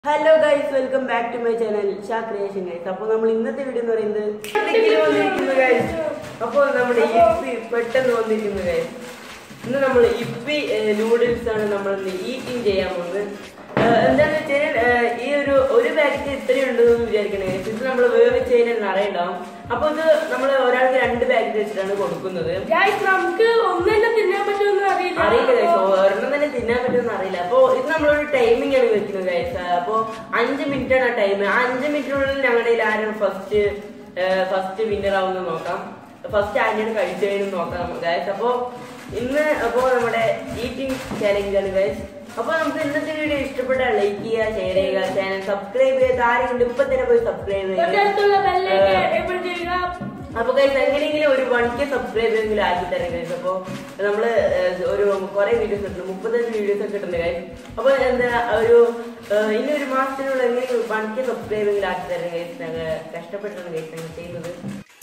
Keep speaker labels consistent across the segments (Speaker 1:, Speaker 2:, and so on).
Speaker 1: Hello guys welcome back to my channel Sha creation guys അപ്പോൾ നമ്മൾ ഇന്നത്തെ വീഡിയോ എന്ന് പറയുന്നത് ഇടുക്കിയിൽ വന്നിരിക്കുന്നു ഗൈസ് അപ്പോൾ നമ്മുടെ ഇപ്പി പെട്ടെന്ന് വന്നിരിക്കുന്നു ഗൈസ് ഇന്ന് നമ്മൾ ഇപ്പി നൂഡിൽസ് ആണ് നമ്മൾ ഇന്ന് ഈറ്റിംഗ് ചെയ്യാൻ പോകുന്നത് ഏഹ് എന്താന്ന് വെച്ചാൽ ഏഹ് ഈ ഒരു ഒരു പാക്കറ്റ് ഇത്രയും ഉണ്ടെന്ന് വിചാരിക്കണേ guys. ഇത് നമ്മൾ വേവിച്ച് കഴിഞ്ഞാൽ നിറയുണ്ടാവും അപ്പോൾ ഇത് നമ്മൾ ഒരാൾക്ക് രണ്ട് പാക്കറ്റ് വെച്ചിട്ടാണ് കൊടുക്കുന്നത്
Speaker 2: ഗൈസ് നമുക്ക് ഒന്നെന്നെ തിന്നാൻ പറ്റുമെന്ന് അറിയില്ല
Speaker 1: അറിയില്ല ഗൈസ് ഒരെണ്ണം തന്നെ തിന്നാൻ പറ്റുമെന്ന് അറിയില്ല അപ്പൊ ഇത് നമ്മളൊരു ടൈമിംഗ് ആണ് വെക്കുന്നത് ഗൈസ് അപ്പൊ അഞ്ച് മിനിറ്റ് ആണ് ടൈം ആ അഞ്ച് മിനിറ്റിനുള്ളിൽ ഞങ്ങളുടെ കയ്യിൽ ആരും ഫസ്റ്റ് ഫസ്റ്റ് വിന്നർ ആവുന്നത് നോക്കാം ഫസ്റ്റ് ആന്റിയാണ് കഴിച്ചു കഴിഞ്ഞ് നോക്കാം ഗൈസ് അപ്പൊ ഇന്ന് അപ്പോ നമ്മുടെ ഈറ്റിംഗ് ചാലഞ്ച് ആണ് ഗൈസ് അപ്പൊ നമുക്ക് ഇന്നത്തെ വീഡിയോ ഇഷ്ടപ്പെട്ടാൽ ലൈക്ക് ചെയ്യുക ഷെയർ ചെയ്യുക ചാനൽ സബ്സ്ക്രൈബ് ചെയ്യുക ആരെങ്കിലും ഇപ്പൊ തന്നെ പോയി സബ്സ്ക്രൈബ്
Speaker 2: തൊട്ടടുത്തുള്ള ബെല്ലേക്ക്
Speaker 1: ചെയ്യുക
Speaker 2: എനേബിൾ ചെയ്യുക
Speaker 1: അപ്പൊ ഗൈസ് എങ്ങനെയെങ്കിലും ഒരു വൺ കെ സബ്സ്ക്രൈബ് എങ്കിലും ആക്കി തരാം ഗൈസ് അപ്പൊ നമ്മള് ഏഹ്, ഒരു കുറെ വീഡിയോസ് ഇട്ടുണ്ട് മുപ്പത്തഞ്ച് വീഡിയോസ് ഒക്കെ ഇട്ടുണ്ട് ഗൈസ് അപ്പൊ എന്താ ഒരു ഏഹ്, ഇനി ഒരു മാസത്തിനുള്ള എങ്ങനെയും വൺ കെ സബ്സ്ക്രൈബ് എങ്കിലും ആക്കി തരാം ഗൈസ് ഞങ്ങൾ കഷ്ടപ്പെട്ടാണ് ഗൈസ് ഞങ്ങൾ ചെയ്യുന്നത്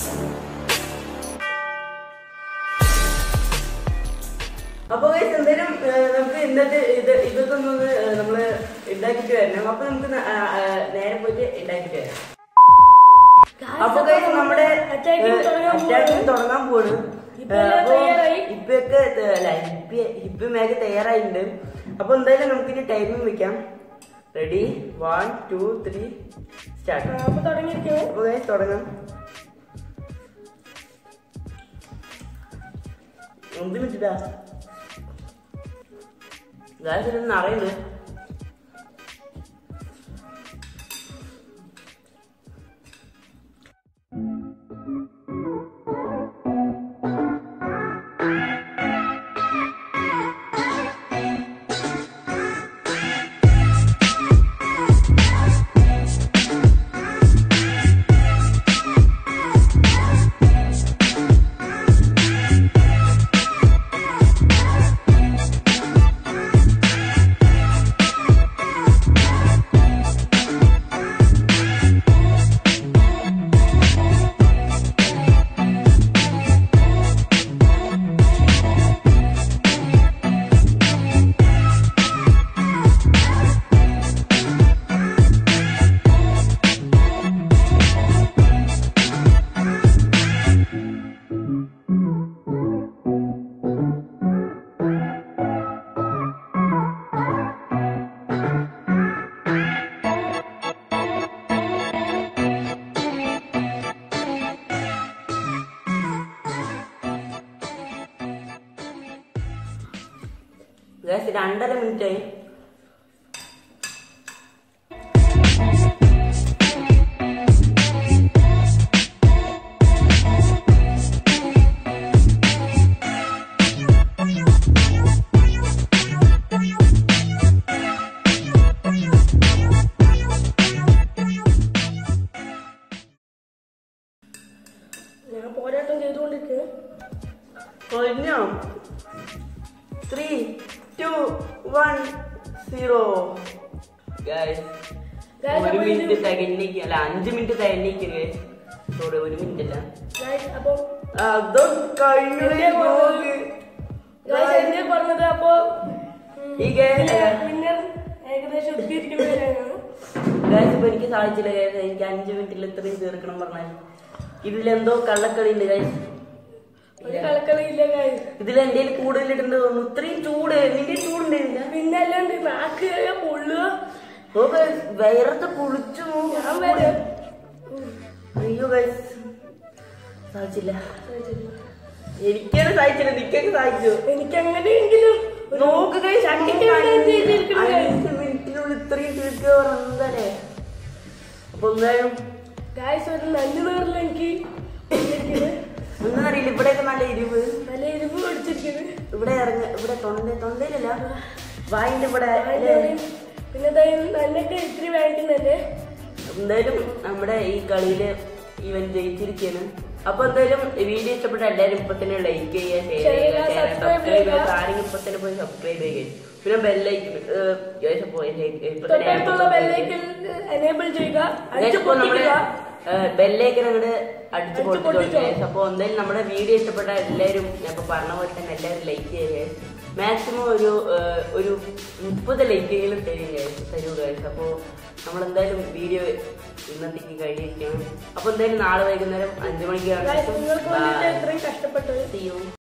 Speaker 1: അപ്പൊ ഗൈസ് എന്തായാലും ഏഹ്, നമുക്ക് ഇന്നത്തെ ഇത് ഇതൊക്കെ ഒന്ന് ഏഹ്, നമ്മള് ഉണ്ടാക്കിട്ട് വരണം അപ്പൊ നമുക്ക് ന- ആ, ആ, നേരെ പോയിട്ട് ഉണ്ടാക്കിട്ട് വരാം അപ്പൊ ഗൈസ് നമ്മുടെ
Speaker 2: Attacking തുടങ്ങാൻ
Speaker 1: അറ്റാക്കിങ് തുടങ്ങാൻ പോണ്
Speaker 2: ഇപ്പൊ എല്ലാം തയ്യാറായി?
Speaker 1: ഇപ്പൊക്കെ അല്ല ഇപ്പ ഇപ്പൊ മേഘ തയ്യാറായിട്ടുണ്ട് അപ്പൊ എന്തായാലും നമുക്ക് ഇനി ടൈമിംഗ് വെക്കാം ready one two three start
Speaker 2: അപ്പൊ തുടങ്ങിയിരിക്കുന്നു
Speaker 1: അപ്പൊ ഗൈസ് തുടങ്ങാം എന്ത് മിനിറ്റാ ഗാസ് ഇതൊന്നും അറിയുന്നത് ഗാസ് രണ്ടര മിനിറ്റ് ആയി
Speaker 2: ഞാൻ പോരാട്ടം ചെയ്തുകൊണ്ടിരിക്കുന്നു
Speaker 1: കഴിഞ്ഞോ three two one zero guys
Speaker 2: Guys,
Speaker 1: ഒരു
Speaker 2: അപ്പൊ ഇത്
Speaker 1: മിനിറ്റ് തികഞ്ഞേക്ക് അല്ല അഞ്ച് മിനിറ്റ് തികഞ്ഞേക്ക് ഗായ്സ് സോറി ഒരു മിനിറ്റ് അല്ല
Speaker 2: ഗൈസ് അപ്പൊ
Speaker 1: അതോ കഴിഞ്ഞു
Speaker 2: എന്തേ പറഞ്ഞത്? ഗൈസ് എന്തേ പറഞ്ഞത് അപ്പൊ
Speaker 1: ഈ ഗായ്സ്
Speaker 2: പിന്നെ ഏകദേശം എത്തിയിരിക്കുന്നവരാണ്
Speaker 1: ഗായ്സ് ഇപ്പൊ എനിക്ക് സാധിച്ചില്ല ഗായ്സ് എനിക്ക് അഞ്ച് മിനിറ്റിൽ ഇത്രയും തീർക്കണം പറഞ്ഞാൽ ഇതിലെന്തോ കള്ളക്കളി ഉണ്ട് ഗായ്സ്
Speaker 2: ഒരു കളക്കളിയില്ല ഗൈസ്
Speaker 1: ഇതിൽ എന്റെ കൂടുതൽ ഇട്ടുണ്ട് തോന്നുന്നു ഇത്രയും ചൂട് നിന്റെ ചൂടുണ്ടായിരുന്നില്ല
Speaker 2: പിന്നെ അല്ലാണ്ട് നാക്ക് പൊള്ളുക
Speaker 1: ഓ ഗൈസ് വയറത്ത് കുളിച്ചു
Speaker 2: ഞാൻ വരെ
Speaker 1: അയ്യോ ഗൈസ് സാധിച്ചില്ല എനിക്കാണ് സാധിച്ചില്ല നിക്കൊക്കെ സാധിച്ചു
Speaker 2: എനിക്ക് അങ്ങനെയെങ്കിലും
Speaker 1: നോക്ക് ഗൈസ്
Speaker 2: ചട്ടിക്ക് വേണ്ടി ചെയ്തിരിക്കുന്നു guys.
Speaker 1: അഞ്ച് മിനിറ്റിനുള്ളിൽ ഇത്രയും തീർക്കുക പറഞ്ഞതല്ലേ അപ്പൊ എന്തായാലും
Speaker 2: ഗായ്സ് ഒരു നല്ല നേറിൽ എനിക്ക് ഇരിക്കുന്നു.
Speaker 1: ഒന്നും അറിയില്ല ഇവിടെയൊക്കെ നല്ല എരിവ്
Speaker 2: നല്ല എരിവ് പിടിച്ചിരിക്കുന്നു
Speaker 1: ഇവിടെ ഇറങ്ങ ഇവിടെ തൊണ്ട തൊണ്ടയിലല്ല വായിന്റെ ഇവിടെ
Speaker 2: അതിന്റെ
Speaker 1: അല്ലേ?
Speaker 2: ഉള്ളിൽ പിന്നെ ദാ നല്ലൊക്കെ ഇത്തിരി വേണ്ടിക്കുന്നല്ലേ
Speaker 1: എന്തായാലും നമ്മുടെ ഈ കളിയില് ഇവൻ ജയിച്ചിരിക്കുകയാണ് അപ്പൊ എന്തായാലും വീഡിയോ ഇഷ്ടപ്പെട്ട എല്ലാവരും ഇപ്പൊ തന്നെ ലൈക്ക് ചെയ്യുക ഷെയർ
Speaker 2: Share
Speaker 1: ചെയ്യുക
Speaker 2: ചെയ്യുക,
Speaker 1: ചാനൽ
Speaker 2: subscribe
Speaker 1: സബ്സ്ക്രൈബ് ചെയ്യുക
Speaker 2: ചെയ്യുക.
Speaker 1: ആരെങ്കിലും ഇപ്പൊ തന്നെ പോയി സബ്സ്ക്രൈബ് ചെയ്യുക പിന്നെ ബെല്ലൈക്ക് ഇപ്പൊ
Speaker 2: തൊട്ടടുത്തുള്ള
Speaker 1: തന്നെ
Speaker 2: ബെല്ലേക്ക് എനേബിൾ ചെയ്യുക അടിച്ചു
Speaker 1: ഇപ്പൊ നമ്മള്
Speaker 2: പൊട്ടിക്കുക
Speaker 1: ബെല്ലേക്ക് അങ്ങോട്ട് അടിച്ചു
Speaker 2: അടിച്ച്
Speaker 1: പൊട്ടിച്ചോട്ടെ
Speaker 2: പൊട്ടിച്ചോ.
Speaker 1: അപ്പൊ എന്തായാലും നമ്മുടെ വീഡിയോ ഇഷ്ടപ്പെട്ട എല്ലാവരും ഞാൻ ഇപ്പൊ പറഞ്ഞ പോലെ തന്നെ എല്ലാവരും ലൈക്ക് ചെയ്യുക മാക്സിമം ഒരു ഏഹ്, ഒരു മുപ്പത് ലൈക്കെങ്കിലും തരും ഗൈസ് തരൂ ഗൈസ് അപ്പോൾ നമ്മളെന്തായാലും വീഡിയോ ഇന്നത്തേക്ക് കഴിഞ്ഞിരിക്കുകയാണ് അപ്പോൾ എന്തായാലും നാളെ വൈകുന്നേരം അഞ്ചു
Speaker 2: Guys, നിങ്ങൾക്ക് വേണ്ടിയിട്ട്
Speaker 1: മണിക്കാണ്
Speaker 2: ഇത്രയും കഷ്ടപ്പെട്ടത്
Speaker 1: See you.